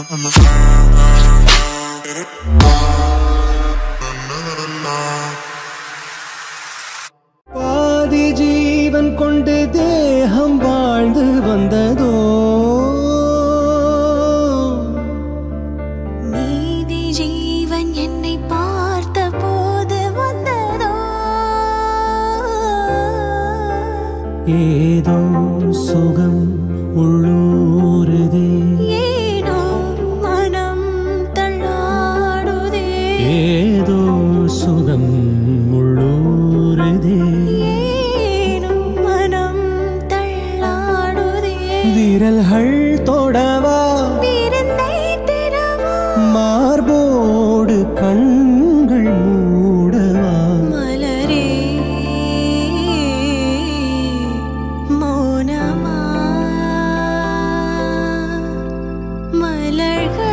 பாதி ஜீவன் கொண்டு தேகம் வாழ்ந்து வந்ததோ நீதி ஜீவன் என்னை பார்த்த போது வந்ததோ ஏதோ சுகம் உள்ளூருதே ஏனோ மனம் தள்ளாடுதே ஏதோ சுகம் உள்ளூருதே ஏனோ மனம் தள்ளாடுதே விரல்கள் தொடவா பிறந்தை திறவா மார்போடு கண்கள் மூடவா மலரே மௌனமா மலர்கள்